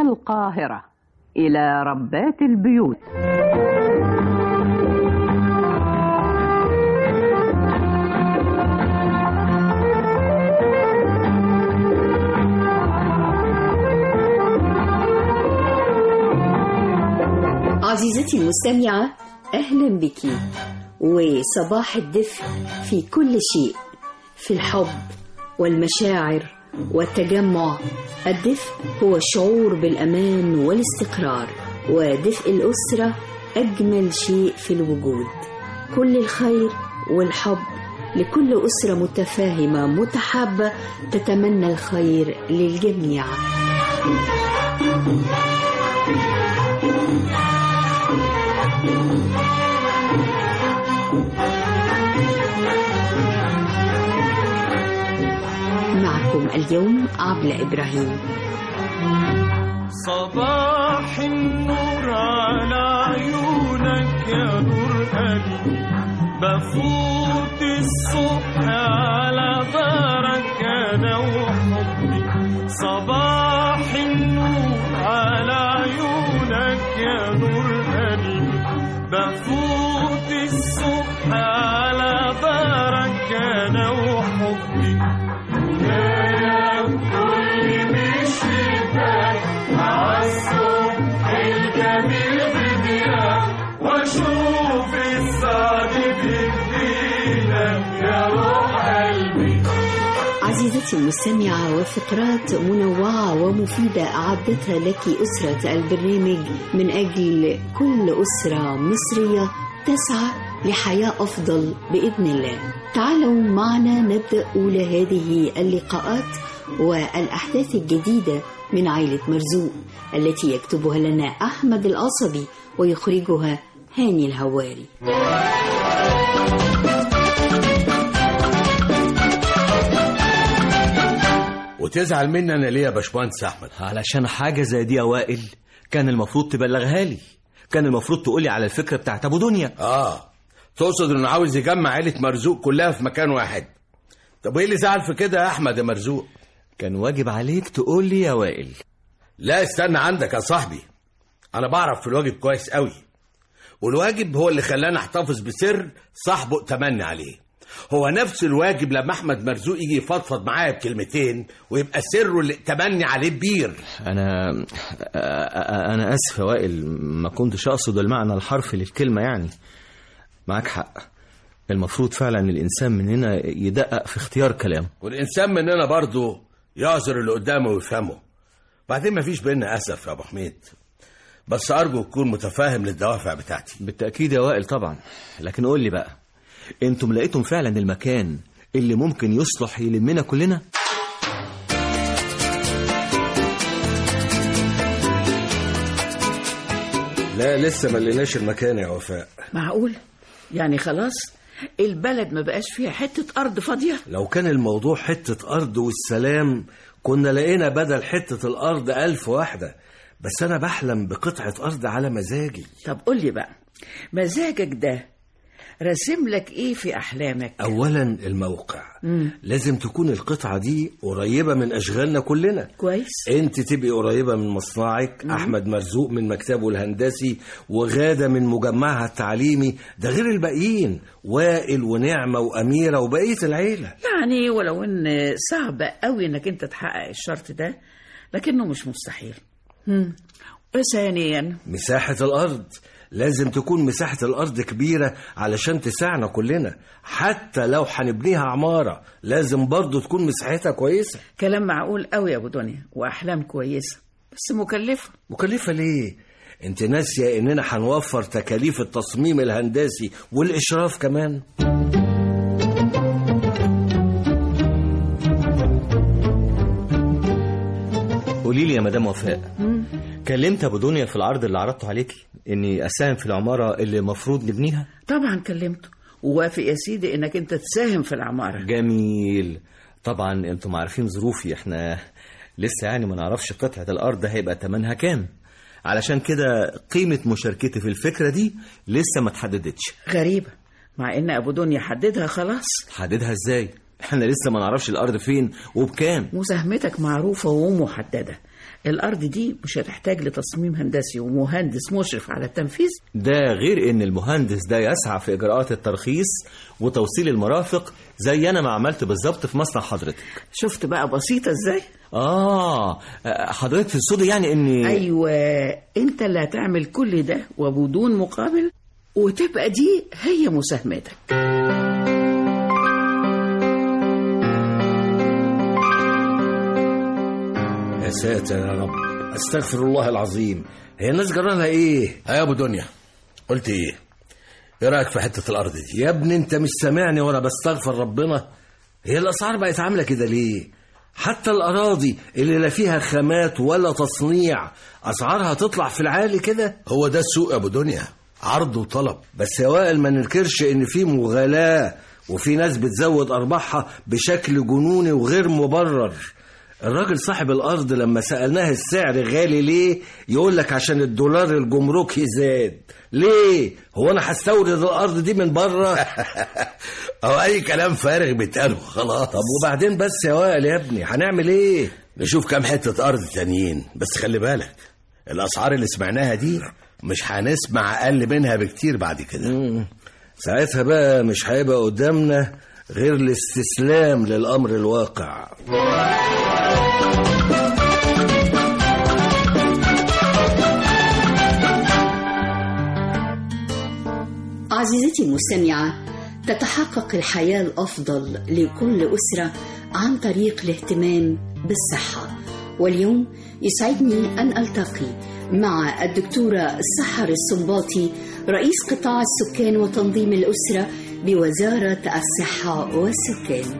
القاهرة إلى ربات البيوت عزيزتي المستمعة أهلا بك وصباح الدفء في كل شيء في الحب والمشاعر والتجمع الدفء هو الشعور بالأمان والاستقرار ودفء الأسرة أجمل شيء في الوجود كل الخير والحب لكل أسرة متفاهمة متحابة تتمنى الخير للجميع معكم اليوم عبلة إبراهيم صباح النور على عيونك يا نور قلبي بفوت الصبح على دارك انا وحبي صباح النور على عيونك يا نور قلبي بفوت الصبح على دارك انا وحبي يا كل مشيتك مع الصبح الجميل بديا واشوف السعد بايدينا يا روح قلبي عزيزتي المستمعة وفقرات منوعة ومفيدة أعدتها لك أسرة البرنامج من أجل كل أسرة مصرية تسعى لحياة أفضل بإذن الله تعالوا معنا نبدأ أولى هذه اللقاءات والأحداث الجديدة من عائلة مرزوق التي يكتبها لنا أحمد القصبي ويخرجها هاني الهواري وتزعل مني انا ليه يا باشمهندس احمد علشان حاجة زي دي يا وائل كان المفروض تبلغها لي كان المفروض تقولي على الفكرة بتاعت أبو دنيا اه تقصد انه عاوز يجمع عيله مرزوق كلها في مكان واحد طب وايه اللي زعل في كده يا احمد يا مرزوق كان واجب عليك تقول لي يا وائل لا استنى عندك يا صاحبي انا بعرف في الواجب كويس قوي والواجب هو اللي خلاني احتفظ بسر صاحبه اتمنى عليه هو نفس الواجب لما احمد مرزوق يجي يفضفض معايا بكلمتين ويبقى سره اللي اتمنى عليه كبير أنا أنا آسف يا وائل ما كنتش أقصد المعنى الحرفي للكلمة يعني معاك حق المفروض فعلا الإنسان مننا يدقق في اختيار كلامه والانسان مننا برضه يعذر اللي قدامه ويفهمه بعدين مفيش بينا اسف يا ابو حميد بس ارجو تكون متفاهم للدوافع بتاعتي بالتأكيد يا وائل طبعا لكن قول لي بقى انتم لقيتم فعلا المكان اللي ممكن يصلح يلمنا كلنا لا لسه ما لقيناش المكان يا وفاء معقول يعني خلاص البلد ما بقاش فيها حتة أرض فاضية لو كان الموضوع حتة أرض والسلام كنا لقينا بدل حتة الأرض ألف واحدة بس أنا بحلم بقطعة أرض على مزاجي طب قول لي بقى مزاجك ده راسم لك ايه في احلامك أولا الموقع لازم تكون القطعة دي قريبة من أشغالنا كلنا كويس انت تبقي قريبة من مصنعك احمد مرزوق من مكتبه الهندسي وغادة من مجمعها التعليمي ده غير الباقيين وائل ونعمة وأميرة وبقية العيلة يعني ولو ان صعب قوي انك انت تحقق الشرط ده لكنه مش مستحيل مم. وثانيا مساحة الأرض لازم تكون مساحة الأرض كبيرة علشان تسعنا كلنا حتى لو هنبنيها عمارة لازم برضو تكون مساحتها كويسة كلام معقول قوي يا ابو دنيا واحلام كويسه بس مكلفه مكلفة ليه؟ انت ناسية اننا هنوفر تكاليف التصميم الهندسي والإشراف كمان قولي لي يا مدام وفاء كلمت ابو دنيا في العرض اللي عرضته عليكي اني اساهم في العماره اللي المفروض نبنيها طبعا كلمته ووافق يا سيدي انك انت تساهم في العماره جميل طبعا انتم عارفين ظروفي احنا لسه يعني ما نعرفش قطعه الارض هيبقى تمنها كام علشان كده قيمه مشاركتي في الفكره دي لسه ما اتحددتش غريبه مع ان ابو دنيا حددها خلاص حددها ازاي احنا لسه ما نعرفش الارض فين وبكام مساهمتك معروفه ومحدده الأرض دي مش هتحتاج لتصميم هندسي ومهندس مشرف على التنفيذ ده غير ان المهندس ده يسعى في اجراءات الترخيص وتوصيل المرافق زي انا ما عملت بالظبط في مصنع حضرتك شفت بقى بسيطة ازاي؟ اه حضرتك تقصد يعني اني أيوة أنت اللي هتعمل كل ده وبدون مقابل وتبقى دي هي مساهمتك يا ساتر يا رب استغفر الله العظيم هي الناس جرالها ايه يا ابو دنيا قلت ايه ايه رايك في حته الارض دي يا ابني انت مش سامعني وانا بستغفر ربنا هي الاسعار بقت عامله كده ليه حتى الاراضي اللي لا فيها خامات ولا تصنيع اسعارها تطلع في العالي كده هو ده السوق يا ابو دنيا عرض وطلب بس يا وائل ما ننكرش ان في مغالاه وفي ناس بتزود ارباحها بشكل جنوني وغير مبرر الراجل صاحب الارض لما سالناه السعر غالي ليه يقول لك عشان الدولار الجمركي زاد ليه هو انا هستورد الارض دي من بره او اي كلام فارغ بيتقال خلاص طب وبعدين بس يا وائل يا ابني هنعمل ايه نشوف كام حته ارض تانيين بس خلي بالك الاسعار اللي سمعناها دي مش هنسمع اقل منها بكتير بعد كده مم. ساعتها بقى مش هيبقى قدامنا غير الاستسلام للامر الواقع عزيزتي المستمعة تتحقق الحياة الأفضل لكل أسرة عن طريق الاهتمام بالصحة واليوم يسعدني أن ألتقي مع الدكتورة سحر السنباطي رئيس قطاع السكان وتنظيم الأسرة بوزارة الصحة والسكان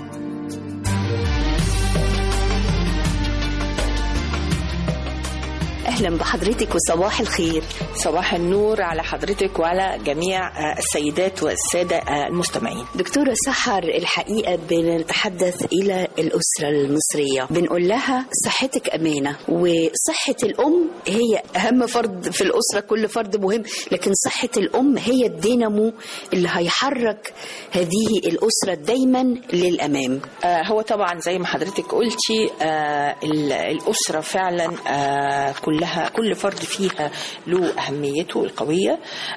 أهلا بحضرتك وصباح الخير صباح النور على حضرتك وعلى جميع آه، السيدات والسادة آه، المستمعين دكتورة سحر الحقيقة بنتحدث إلى الأسرة المصرية بنقول لها صحتك أمانة وصحة الأم هي أهم فرد في الأسرة كل فرد مهم لكن صحة الأم هي الدينامو اللي هيحرك هذه الأسرة دايما للأمام آه، هو طبعا زي ما حضرتك قلتي آه، ال- الأسرة فعلا آه، كلها كل فرد فيها له أهميته القوية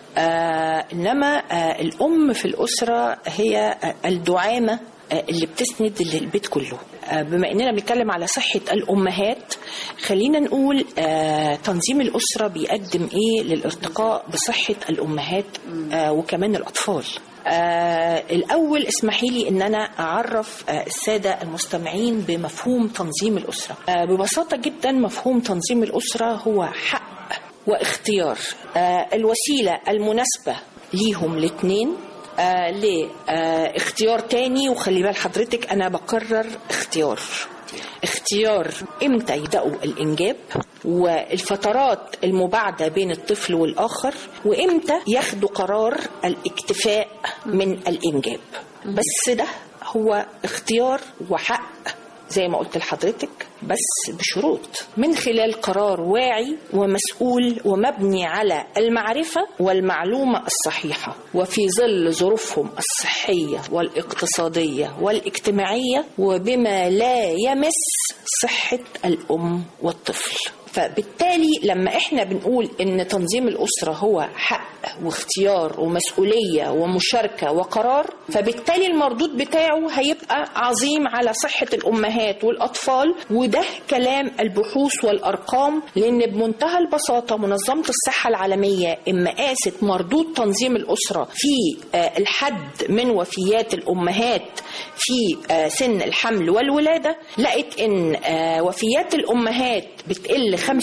آه، إنما آه، الأم في الأسرة هي آه، الدعامة آه، اللي بتسند للبيت كله آه، بما اننا بنتكلم على صحه الامهات خلينا نقول آه، تنظيم الاسره بيقدم ايه للارتقاء بصحه الامهات آه، وكمان الاطفال آه الأول اسمحي لي أن أنا أعرف آه السادة المستمعين بمفهوم تنظيم الأسرة آه ببساطة جدا مفهوم تنظيم الأسرة هو حق واختيار آه الوسيلة المناسبة ليهم الاثنين آه لاختيار تاني وخلي بال حضرتك أنا بكرر اختيار اختيار امتى يبداوا الانجاب والفترات المباعده بين الطفل والاخر وامتى ياخدوا قرار الاكتفاء من الانجاب بس ده هو اختيار وحق زي ما قلت لحضرتك بس بشروط من خلال قرار واعي ومسؤول ومبني على المعرفة والمعلومة الصحيحة وفي ظل ظروفهم الصحية والاقتصادية والاجتماعية وبما لا يمس صحة الأم والطفل فبالتالي لما احنا بنقول ان تنظيم الاسره هو حق واختيار ومسؤوليه ومشاركه وقرار فبالتالي المردود بتاعه هيبقى عظيم على صحه الامهات والاطفال وده كلام البحوث والارقام لان بمنتهى البساطه منظمه الصحه العالميه اما قاست مردود تنظيم الاسره في آه، الحد من وفيات الامهات في آه، سن الحمل والولاده لقت ان آه، وفيات الامهات بتقل 25%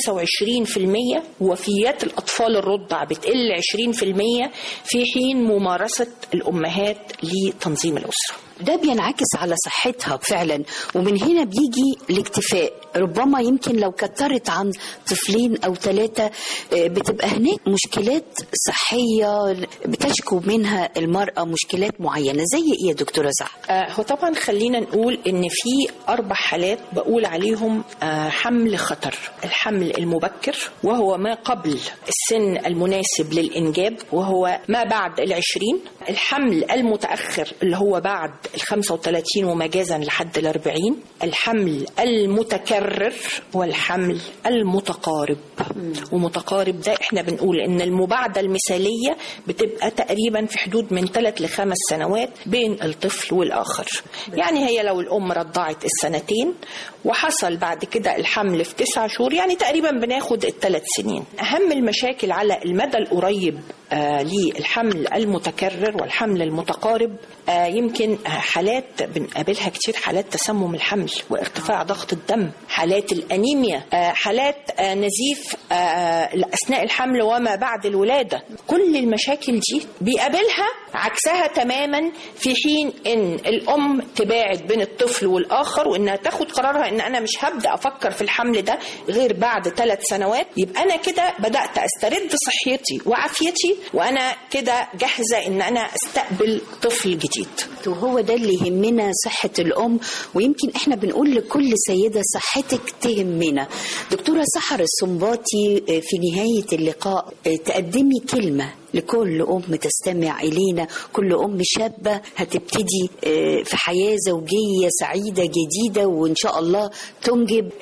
وفيات الأطفال الرضع بتقل 20% في حين ممارسة الأمهات لتنظيم الأسرة ده بينعكس على صحتها فعلا ومن هنا بيجي الاكتفاء ربما يمكن لو كترت عن طفلين او ثلاثة بتبقى هناك مشكلات صحية بتشكو منها المرأة مشكلات معينة زي ايه يا دكتورة سعد؟ آه، هو طبعا خلينا نقول ان في اربع حالات بقول عليهم آه، حمل خطر الحمل المبكر وهو ما قبل السن المناسب للانجاب وهو ما بعد العشرين الحمل المتاخر اللي هو بعد ال 35 ومجازا لحد ال 40 الحمل المتكرر والحمل المتقارب ومتقارب ده احنا بنقول ان المباعدة المثالية بتبقى تقريبا في حدود من 3 لخمس سنوات بين الطفل والآخر يعني هي لو الأم رضعت السنتين وحصل بعد كده الحمل في تسعة شهور يعني تقريبا بناخد الثلاث سنين أهم المشاكل على المدى القريب آه للحمل المتكرر والحمل المتقارب آه يمكن آه حالات بنقابلها كتير حالات تسمم الحمل وارتفاع ضغط الدم حالات الأنيميا آه حالات آه نزيف آه أثناء الحمل وما بعد الولادة كل المشاكل دي بيقابلها عكسها تماما في حين ان الام تباعد بين الطفل والاخر وانها تاخد قرارها ان انا مش هبدا افكر في الحمل ده غير بعد ثلاث سنوات يبقى انا كده بدات استرد صحتي وعافيتي وانا كده جاهزه ان انا استقبل طفل جديد وهو ده اللي يهمنا صحة الأم ويمكن احنا بنقول لكل سيدة صحتك تهمنا دكتورة سحر السنباطي في نهاية اللقاء تقدمي كلمة لكل أم تستمع إلينا كل أم شابة هتبتدي في حياة زوجية سعيدة جديدة وإن شاء الله تنجب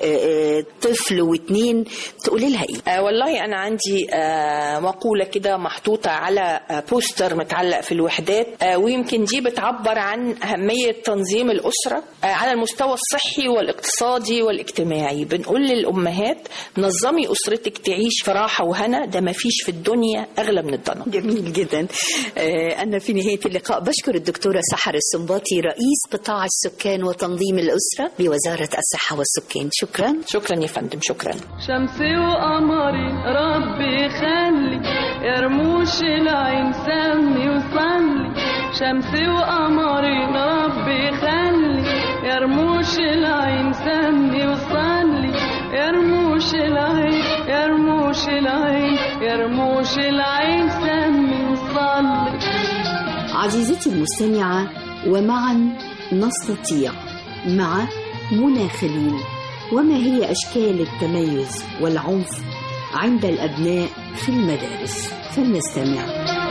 طفل واتنين تقولي لها إيه آه والله أنا عندي آه مقولة كده محطوطة على آه بوستر متعلق في الوحدات آه ويمكن دي بتعبر عن أهمية تنظيم الأسرة آه على المستوى الصحي والاقتصادي والاجتماعي بنقول للأمهات نظمي أسرتك تعيش في راحة وهنا ده مفيش في الدنيا أغلى من الضنا جميل جدا آه أنا في نهاية اللقاء بشكر الدكتورة سحر السنباطي رئيس قطاع السكان وتنظيم الأسرة بوزارة الصحة والسكان شكرا شكرا يا فندم شكرا شمسي وقمري ربي يخلي يا رموش العين سمي وصلي شمسي وقمري ربي يخلي يا رموش العين سمي وصلي يا رموش العين يا رموش العين يا رموش العين سمي وصلي عزيزتي المستمعة ومعا نستطيع مع منى خليل وما هي أشكال التميز والعنف عند الأبناء في المدارس فلنستمع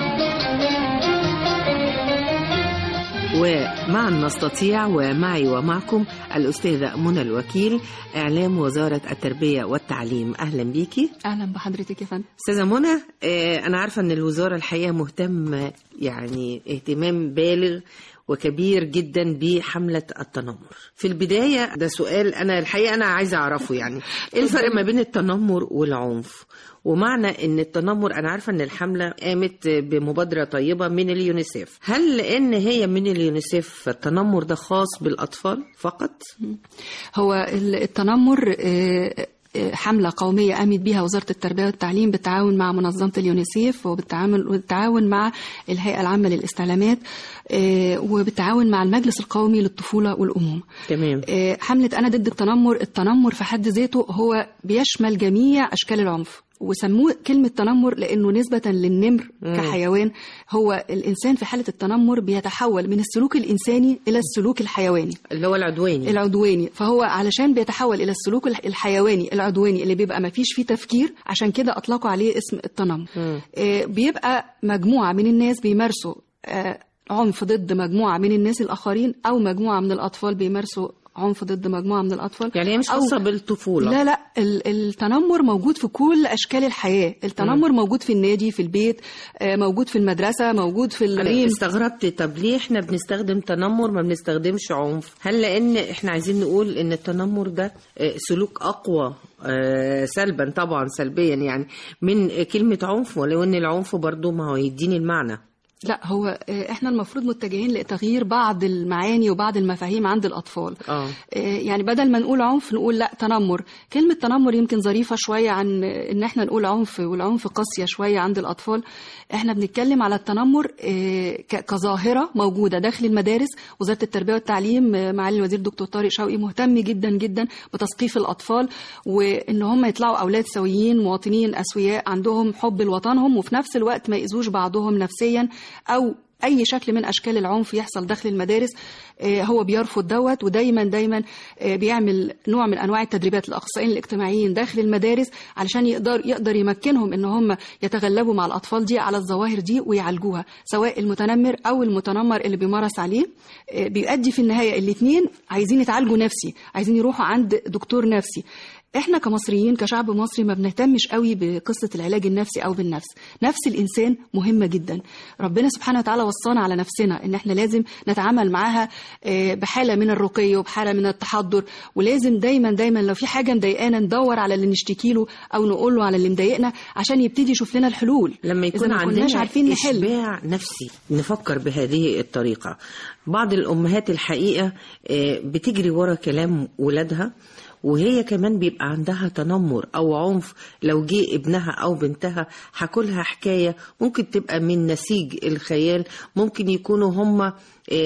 ومعا نستطيع ومعي ومعكم الأستاذة منى الوكيل إعلام وزارة التربية والتعليم أهلا بيكي اهلا بحضرتك يا فندم أستاذة منى آه، أنا عارفة أن الوزارة الحقيقة مهتم يعني اهتمام بالغ وكبير جدا بحملة التنمر في البداية ده سؤال أنا الحقيقة أنا عايزة أعرفه يعني إيه الفرق ما بين التنمر والعنف ومعنى ان التنمر انا عارفه ان الحمله قامت بمبادره طيبه من اليونيسيف هل لان هي من اليونيسيف التنمر ده خاص بالاطفال فقط هو ال- التنمر آه، آه، حملة قومية قامت بها وزارة التربية والتعليم بالتعاون مع منظمة اليونيسيف وبالتعامل والتعاون مع الهيئة العامة للاستعلامات آه، وبالتعاون مع المجلس القومي للطفولة والأمومة تمام آه، حملة أنا ضد التنمر التنمر في حد ذاته هو بيشمل جميع أشكال العنف وسموه كلمة تنمر لأنه نسبة للنمر مم. كحيوان هو الإنسان في حالة التنمر بيتحول من السلوك الإنساني إلى السلوك الحيواني اللي هو العدواني العدواني فهو علشان بيتحول إلى السلوك الح- الحيواني العدواني اللي بيبقى ما فيش فيه تفكير عشان كده أطلقوا عليه اسم التنمر مم. آه، بيبقى مجموعة من الناس بيمارسوا آه، عنف ضد مجموعة من الناس الآخرين أو مجموعة من الأطفال بيمارسوا عنف ضد مجموعة من الأطفال يعني هي مش أو- خاصه بالطفوله لا لا ال- التنمر موجود في كل أشكال الحياة التنمر موجود في النادي في البيت آه، موجود في المدرسة موجود في انا الريم استغربت طب ليه احنا بنستخدم تنمر ما بنستخدمش عنف هل لان احنا عايزين نقول ان التنمر ده آه، سلوك اقوى آه، سلبا طبعا سلبيا يعني من كلمه عنف ولو ان العنف برضو ما هو يديني المعنى لا هو آه، احنا المفروض متجهين لتغيير بعض المعاني وبعض المفاهيم عند الأطفال اه آه، يعني بدل ما نقول عنف نقول لا تنمر كلمة تنمر يمكن ظريفة شوية عن ان احنا نقول عنف والعنف قاسية شوية عند الأطفال احنا بنتكلم على التنمر آه، ك- كظاهرة موجودة داخل المدارس وزارة التربية والتعليم آه، معالي الوزير دكتور طارق شوقي مهتم جدا جدا بتثقيف الأطفال وان هم يطلعوا أولاد سويين مواطنين أسوياء عندهم حب لوطنهم وفي نفس الوقت ما يأذوش بعضهم نفسيا أو اي شكل من اشكال العنف يحصل داخل المدارس آه، هو بيرفض دوت ودايما دايما آه، بيعمل نوع من انواع التدريبات الاخصائيين الاجتماعيين داخل المدارس علشان يقدر يقدر يمكنهم ان هم يتغلبوا مع الاطفال دي على الظواهر دي ويعالجوها سواء المتنمر او المتنمر اللي بيمارس عليه آه، بيؤدي في النهايه الاثنين عايزين يتعالجوا نفسي عايزين يروحوا عند دكتور نفسي احنا كمصريين كشعب مصري ما بنهتمش قوي بقصه العلاج النفسي او بالنفس نفس الانسان مهمه جدا ربنا سبحانه وتعالى وصانا على نفسنا ان احنا لازم نتعامل معاها آه، بحاله من الرقي وبحاله من التحضر ولازم دايما دايما لو في حاجه مضايقانا ندور على اللي نشتكي له او نقول له على اللي مضايقنا عشان يبتدي يشوف لنا الحلول لما إذا يكون ما كناش عندنا عارفين نحل إشباع نفسي نفكر بهذه الطريقة بعض الأمهات الحقيقة آه، بتجري ورا كلام ولادها وهي كمان بيبقى عندها تنمر أو عنف لو جه ابنها أو بنتها حكولها حكاية ممكن تبقى من نسيج الخيال ممكن يكونوا هم آه،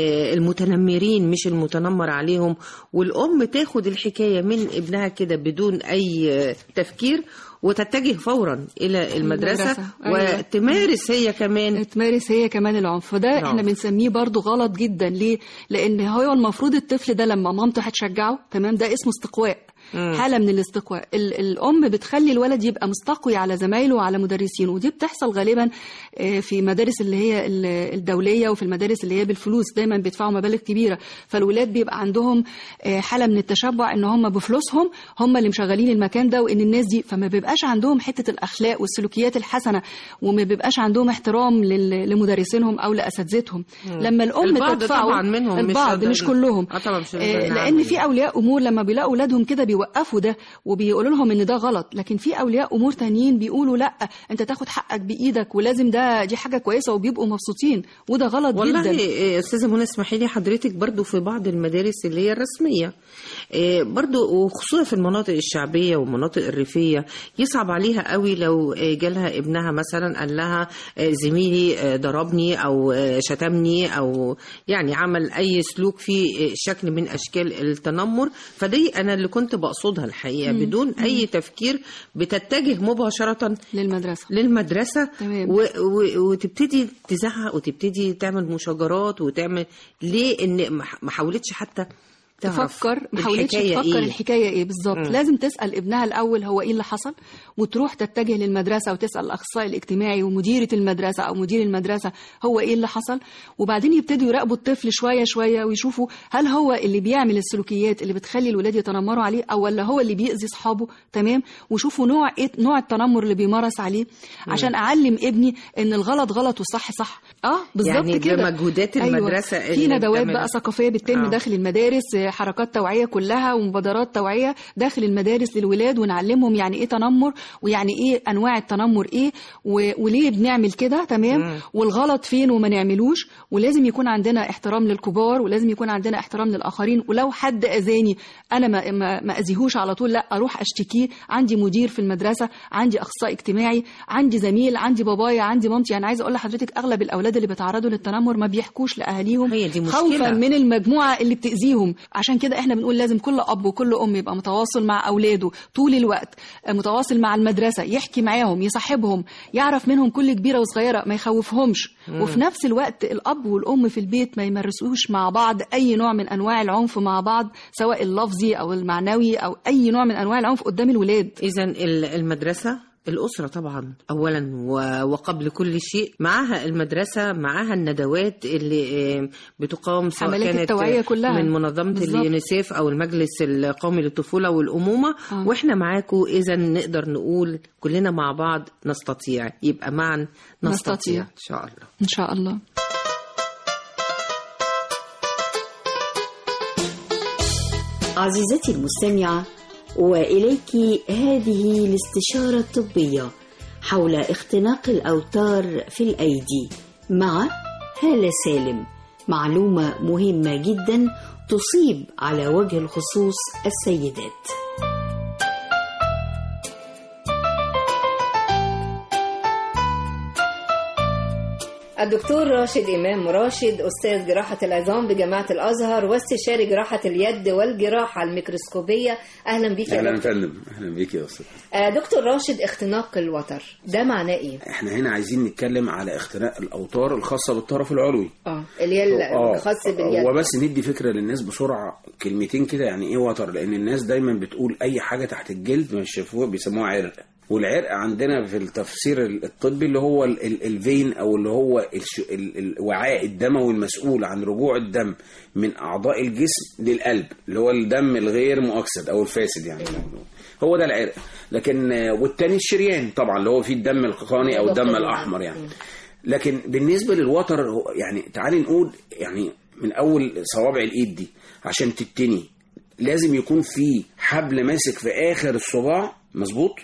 المتنمرين مش المتنمر عليهم والأم تاخد الحكاية من ابنها كده بدون أي آه، تفكير وتتجه فورا إلى المدرسة, المدرسة، أيوة. وتمارس هي كمان تمارس هي كمان العنف وده العنف. احنا بنسميه برضو غلط جدا ليه لان هو المفروض الطفل ده لما مامته هتشجعه تمام ده اسمه استقواء مم. حاله من الاستقواء ال- الام بتخلي الولد يبقى مستقوي على زمايله وعلى مدرسينه ودي بتحصل غالبا آه، في مدارس اللي هي ال- الدوليه وفي المدارس اللي هي بالفلوس دايما بيدفعوا مبالغ كبيره فالولاد بيبقى عندهم آه، حاله من التشبع ان هم بفلوسهم هم اللي مشغلين المكان ده وان الناس دي فما بيبقاش عندهم حته الاخلاق والسلوكيات الحسنه وما بيبقاش عندهم احترام لل- لمدرسينهم او لاساتذتهم لما الام البعض تدفعه طبعاً منهم، مش البعض هقدر- مش كلهم آه طبعاً مش آه، هنقدر لان نعمم في اولياء امور لما بيلاقوا اولادهم كده بيوقفوا ده وبيقولوا لهم ان ده غلط لكن في اولياء امور تانيين بيقولوا لا انت تاخد حقك بايدك ولازم ده دي حاجه كويسه وبيبقوا مبسوطين وده غلط والله جدا إيه، استاذه منى اسمحي لي حضرتك برضو في بعض المدارس اللي هي الرسميه إيه، برضو وخصوصا في المناطق الشعبيه والمناطق الريفيه يصعب عليها قوي لو إيه، جالها ابنها مثلا قال لها إيه، زميلي إيه، ضربني او إيه، شتمني او يعني عمل اي سلوك فيه إيه، شكل من اشكال التنمر فدي انا اللي كنت بقصدها الحقيقه بدون اي تفكير بتتجه مباشره للمدرسه للمدرسه تمام. و... و... وتبتدي تزعق وتبتدي تعمل مشاجرات وتعمل ليه ان ما ما حاولتش حتى تعرف تفكر ما حاولتش الحكاية تفكر إيه؟ الحكايه ايه بالظبط مم. لازم تسال ابنها الاول هو ايه اللي حصل وتروح تتجه للمدرسه وتسال الاخصائي الاجتماعي ومديره المدرسه او مدير المدرسه هو ايه اللي حصل وبعدين يبتدوا يراقبوا الطفل شويه شويه ويشوفوا هل هو اللي بيعمل السلوكيات اللي بتخلي الولاد يتنمروا عليه او ولا هو اللي بيأذي اصحابه تمام وشوفوا نوع ايه نوع التنمر اللي بيمارس عليه عشان اعلم ابني ان الغلط غلط والصح صح اه بالظبط يعني كده بمجهودات المدرسة أيوة. اللي في ندوات بتعملها. بقى ثقافيه بتتم آه. داخل المدارس آه، حركات توعيه كلها ومبادرات توعيه داخل المدارس للولاد ونعلمهم يعني ايه تنمر ويعني ايه انواع التنمر ايه و- وليه بنعمل كده تمام مم. والغلط فين وما نعملوش ولازم يكون عندنا احترام للكبار ولازم يكون عندنا احترام للاخرين ولو حد اذاني انا ما ما, ما اذيهوش على طول لا اروح اشتكيه عندي مدير في المدرسه عندي اخصائي اجتماعي عندي زميل عندي بابايا عندي مامتي يعني عايزه اقول لحضرتك اغلب الاولاد اللي بيتعرضوا للتنمر ما بيحكوش لاهاليهم هي دي مشكلة. خوفا من المجموعه اللي بتاذيهم عشان كده احنا بنقول لازم كل اب وكل ام يبقى متواصل مع اولاده طول الوقت آه، متواصل مع المدرسه يحكي معاهم يصاحبهم يعرف منهم كل كبيره وصغيره ما يخوفهمش وفي نفس الوقت الاب والام في البيت ما يمارسوش مع بعض اي نوع من انواع العنف مع بعض سواء اللفظي او المعنوي او اي نوع من انواع العنف قدام الولاد اذا ال- المدرسه الأسرة طبعا أولا و- وقبل كل شيء معاها المدرسة معاها الندوات اللي آه، بتقام سواء حملات كانت التوعية كلها. من منظمة بالظبط. اليونيسيف أو المجلس القومي للطفولة والأمومة آه. وإحنا معاكم إذا نقدر نقول كلنا مع بعض نستطيع يبقى معا نستطيع, نستطيع. إن شاء الله ان شاء الله عزيزتي المستمعة وإليك هذه الاستشارة الطبية حول اختناق الأوتار في الأيدي مع هالة سالم معلومة مهمة جدا تصيب على وجه الخصوص السيدات الدكتور راشد إمام راشد أستاذ جراحة العظام بجامعة الأزهر واستشاري جراحة اليد والجراحة الميكروسكوبية أهلا بك يا اهلا دكتور فندم اهلا بيك يا استاذ آه، دكتور راشد اختناق الوتر ده معناه إيه؟ احنا هنا عايزين نتكلم على اختناق الاوتار الخاصه بالطرف العلوي اه اللي هي آه، الخاص باليد هو بس ندي فكره للناس بسرعه كلمتين كده يعني ايه وتر لان الناس دايما بتقول اي حاجه تحت الجلد مش شافوها بيسموها عرق والعرق عندنا في التفسير الطبي اللي هو ال- ال- الفين او اللي هو الش- ال- الوعاء الدموي المسؤول عن رجوع الدم من اعضاء الجسم للقلب اللي هو الدم الغير مؤكسد او الفاسد يعني هو ده العرق لكن آه، والتاني الشريان طبعا اللي هو فيه الدم القاني او الدم الاحمر يعني لكن بالنسبه للوتر هو يعني تعالي نقول يعني من اول صوابع الايد دي عشان تتني لازم يكون في حبل ماسك في اخر الصباع مظبوط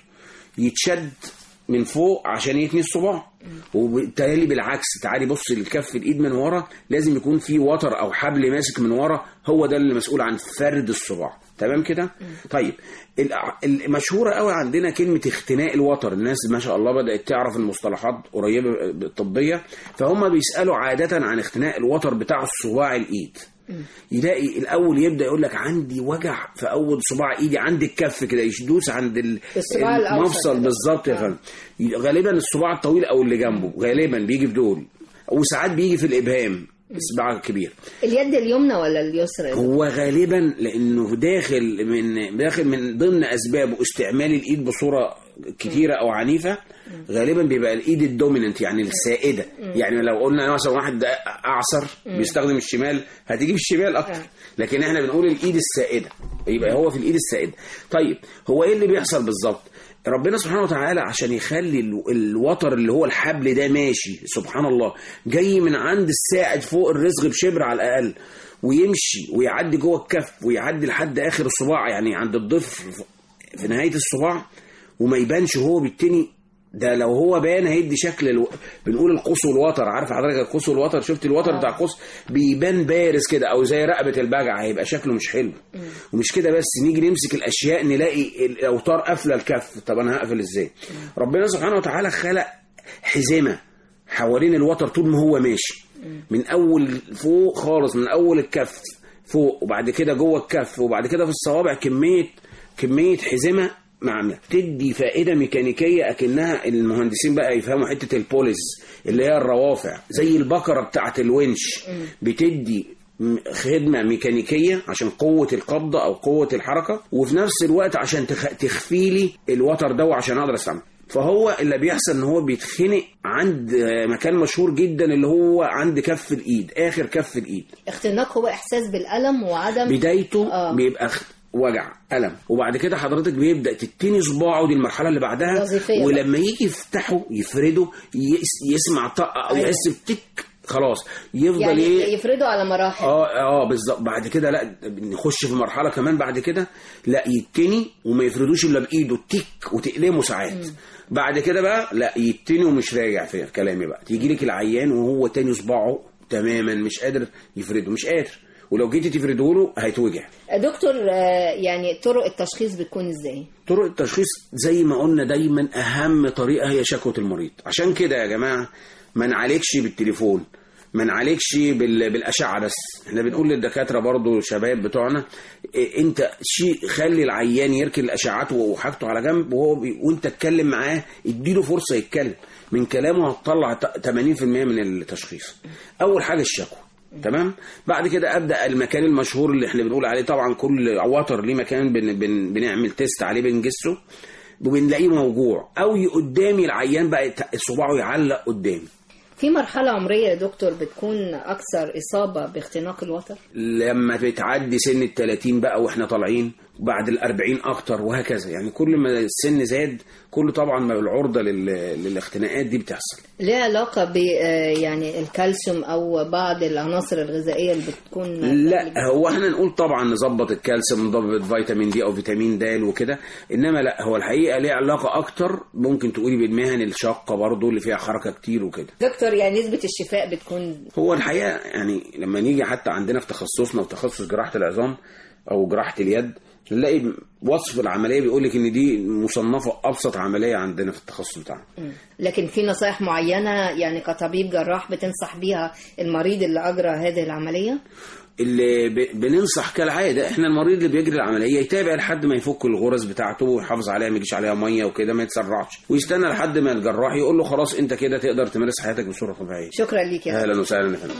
يتشد من فوق عشان يتني الصباع وبالتالي بالعكس تعالي بص لكف الايد من ورا لازم يكون في وتر او حبل ماسك من ورا هو ده اللي مسؤول عن فرد الصباع تمام كده طيب الع- المشهوره قوي عندنا كلمه اختناق الوتر الناس ما شاء الله بدات تعرف المصطلحات قريبه الطبيه فهم بيسالوا عاده عن اختناق الوتر بتاع الصباع الايد يلاقي الاول يبدا يقول لك عندي وجع في اول صباع ايدي عند الكف كده يدوس عند ال- الصباع الأوسط المفصل كده. بالظبط يا فندم غالبا الصباع الطويل او اللي جنبه غالبا بيجي في دول وساعات بيجي في الابهام الصباع الكبير اليد اليمنى ولا اليسرى؟ هو غالبا لانه داخل من داخل من ضمن اسبابه استعمال الايد بصوره كتيره او عنيفه غالبا بيبقى الايد الدوميننت يعني السائده يعني لو قلنا مثلا واحد ده اعصر بيستخدم الشمال هتيجي في الشمال اكتر لكن احنا بنقول الايد السائده يبقى هو في الايد السائده طيب هو ايه اللي بيحصل بالظبط ربنا سبحانه وتعالى عشان يخلي ال- الوتر اللي هو الحبل ده ماشي سبحان الله جاي من عند الساعد فوق الرزق بشبر على الاقل ويمشي ويعدي جوه الكف ويعدي لحد اخر الصباع يعني عند الضفر في نهايه الصباع وما يبانش هو بالتاني ده لو هو بان هيدي شكل الو... بنقول القوس والوتر عارف حضرتك القوس والوتر شفت الوتر بتاع القوس بيبان بارز كده او زي رقبه البجعه هيبقى شكله مش حلو ومش كده بس نيجي نمسك الاشياء نلاقي الاوتار قافله الكف طب انا هقفل ازاي ربنا سبحانه وتعالى خلق حزمه حوالين الوتر طول ما هو ماشي من اول فوق خالص من اول الكف فوق وبعد كده جوه الكف وبعد كده في الصوابع كميه كميه حزمه معامله تدي فائده ميكانيكيه اكنها المهندسين بقى يفهموا حته البوليز اللي هي الروافع زي البكره بتاعه الونش بتدي م- خدمة ميكانيكية عشان قوة القبضة أو قوة الحركة وفي نفس الوقت عشان تخ... تخفي لي الوتر ده وعشان أقدر أستعمله فهو اللي بيحصل ان هو بيتخنق عند آه، مكان مشهور جدا اللي هو عند كف الايد اخر كف الايد اختناق هو إحساس بالألم وعدم بدايته آه. بيبقى خ- وجع الم وبعد كده حضرتك بيبدا تتني صباعه دي المرحله اللي بعدها وظيفية ولما يجي يفتحه يفرده يس يسمع طقه او أيوة. يحس بتك خلاص يفضل يعني ايه يفردوا على مراحل اه اه بالظبط بعد كده لا نخش في مرحله كمان بعد كده لا يتني وما يفردوش الا بايده تك وتقلمه ساعات بعد كده بقى لا يتني ومش راجع في كلامي بقى تيجي لك العيان وهو تاني صباعه تماما مش قادر يفرده مش قادر ولو جيتي تفرده له هيتوجع دكتور آه، يعني طرق التشخيص بتكون ازاي؟ طرق التشخيص زي ما قلنا دايما اهم طريقه هي شكوى المريض عشان كده يا جماعه ما نعالجش بالتليفون ما نعالجش بال- بالاشعه بس احنا بنقول للدكاتره برضو الشباب بتوعنا إيه انت شيء خلي العيان يركن الاشعات وحاجته على جنب وهو بي وانت اتكلم معاه اديله فرصه يتكلم من كلامه هتطلع ت- 80% من التشخيص اول حاجه الشكوى تمام بعد كده ابدا المكان المشهور اللي احنا بنقول عليه طبعا كل وتر ليه مكان بن بن بنعمل تيست عليه بنجسه وبنلاقيه موجوع او ي- قدامي العيان بقى يت- صباعه يعلق قدامي في مرحلة عمرية يا دكتور بتكون أكثر إصابة باختناق الوتر؟ لما بتعدي سن ال 30 بقى واحنا طالعين بعد ال 40 اكتر وهكذا يعني كل ما السن زاد كل طبعا ما العرضه لل- للاختناقات دي بتحصل ليه علاقة ب آه، يعني الكالسيوم أو بعض العناصر الغذائية اللي بتكون لا هو احنا نقول طبعا نظبط الكالسيوم نظبط فيتامين دي او فيتامين د وكده انما لا هو الحقيقه ليه علاقه اكتر ممكن تقولي بالمهن الشاقه برضو اللي فيها حركه كتير وكده دكتور يعني نسبة الشفاء بتكون هو الحقيقه يعني لما نيجي حتى عندنا في تخصصنا وتخصص جراحه العظام او جراحه اليد نلاقي وصف العمليه بيقول لك ان دي مصنفه ابسط عمليه عندنا في التخصص بتاعنا مم. لكن في نصائح معينة يعني كطبيب جراح بتنصح بيها المريض اللي أجرى هذه العملية اللي ب... بننصح كالعاده احنا المريض اللي بيجري العمليه يتابع لحد ما يفك الغرز بتاعته ويحافظ عليها ما يجيش عليها ميه وكده ما يتسرعش ويستنى لحد ما الجراح يقول له خلاص انت كده تقدر تمارس حياتك بصوره طبيعيه شكرا ليك يا اهلا وسهلا يا فندم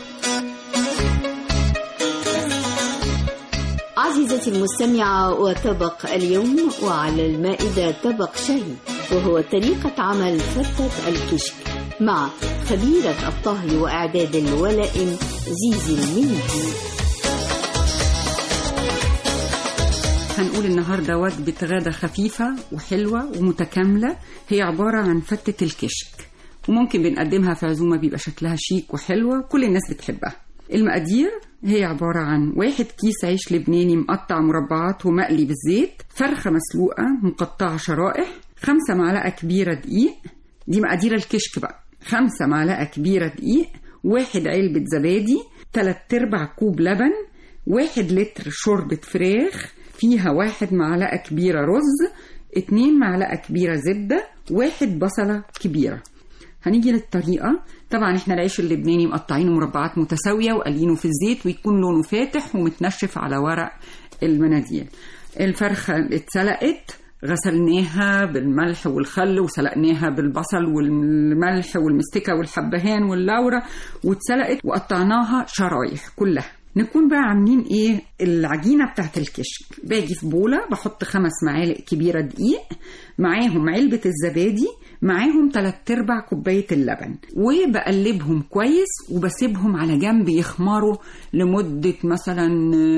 عزيزتي المستمعة وطبق اليوم وعلى المائدة طبق شهي وهو طريقة عمل فتة الكشك مع خبيرة الطهي وإعداد الولائم زيزي المنيجي هنقول النهارده وجبة غدا خفيفة وحلوة ومتكاملة هي عبارة عن فتة الكشك وممكن بنقدمها في عزومة بيبقى شكلها شيك وحلوة كل الناس بتحبها المقادير هي عبارة عن واحد كيس عيش لبناني مقطع مربعات ومقلي بالزيت فرخة مسلوقة مقطعة شرائح خمسة معلقة كبيرة دقيق دي مقادير الكشك بقى خمسة معلقة كبيرة دقيق واحد علبة زبادي تلات ارباع كوب لبن واحد لتر شوربة فراخ فيها واحد معلقة كبيرة رز اتنين معلقة كبيرة زبدة واحد بصلة كبيرة هنيجي للطريقة طبعا احنا العيش اللبناني مقطعينه مربعات متساوية وقلينه في الزيت ويكون لونه فاتح ومتنشف على ورق المناديل الفرخة اتسلقت غسلناها بالملح والخل وسلقناها بالبصل والملح والمستكة والحبهان واللورة واتسلقت وقطعناها شرايح كلها نكون بقى عاملين ايه العجينه بتاعت الكشك باجي في بوله بحط خمس معالق كبيره دقيق معاهم علبه الزبادي معاهم تلات ارباع كوبايه اللبن وبقلبهم كويس وبسيبهم على جنب يخمروا لمده مثلا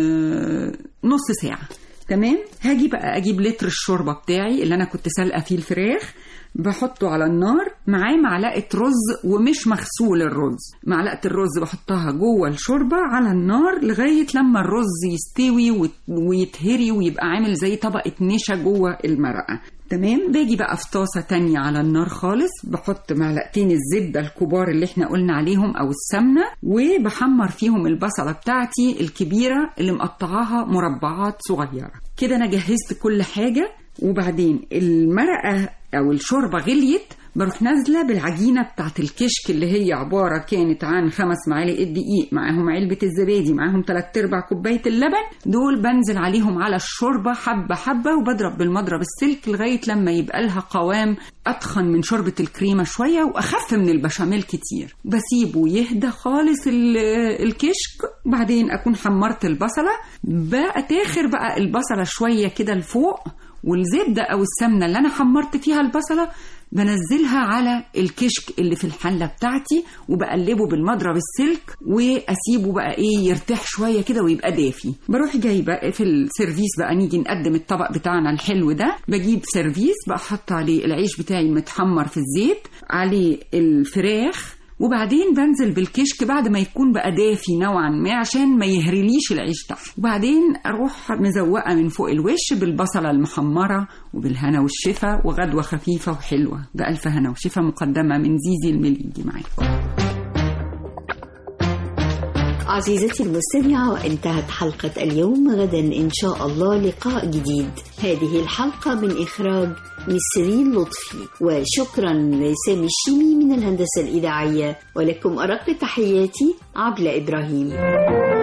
آه، نص ساعه تمام هاجي بقى اجيب لتر الشوربه بتاعي اللي انا كنت سالقه فيه الفراخ بحطه على النار معاه معلقه رز ومش مغسول الرز معلقه الرز بحطها جوه الشوربه على النار لغايه لما الرز يستوي وت- ويتهري ويبقى عامل زي طبقه نشا جوه المرقه تمام باجي بقى في طاسه تانية على النار خالص بحط معلقتين الزبده الكبار اللي احنا قلنا عليهم او السمنه وبحمر فيهم البصله بتاعتي الكبيره اللي مقطعاها مربعات صغيره كده انا جهزت كل حاجه وبعدين المرقه او الشوربه غليت بروح نازله بالعجينه بتاعت الكشك اللي هي عباره كانت عن خمس معالق دقيق معاهم علبه الزبادي معاهم تلات ارباع كوبايه اللبن دول بنزل عليهم على الشوربه حبه حبه وبضرب بالمضرب السلك لغايه لما يبقى لها قوام اتخن من شوربه الكريمه شويه واخف من البشاميل كتير بسيبه يهدى خالص ال- الكشك وبعدين اكون حمرت البصله بقى تاخر بقى البصله شويه كده لفوق والزبده او السمنه اللي انا حمرت فيها البصله بنزلها على الكشك اللي في الحله بتاعتي وبقلبه بالمضرب السلك واسيبه بقى ايه يرتاح شويه كده ويبقى دافي بروح جايبه في السيرفيس بقى نيجي نقدم الطبق بتاعنا الحلو ده بجيب سيرفيس بحط عليه العيش بتاعي المتحمر في الزيت عليه الفراخ وبعدين بنزل بالكشك بعد ما يكون بقى دافي نوعا ما عشان ما يهريليش العيش تحت وبعدين اروح مزوقه من فوق الوش بالبصله المحمره وبالهنا والشفا وغدوه خفيفه وحلوه بألف هنا وشفا مقدمه من زيزي المليجي معاكم عزيزتي المستمعة وانتهت حلقة اليوم غدا إن شاء الله لقاء جديد هذه الحلقة من إخراج نسرين لطفي وشكرا لسامي الشيمي من الهندسة الإذاعية ولكم أرق تحياتي عبلة إبراهيم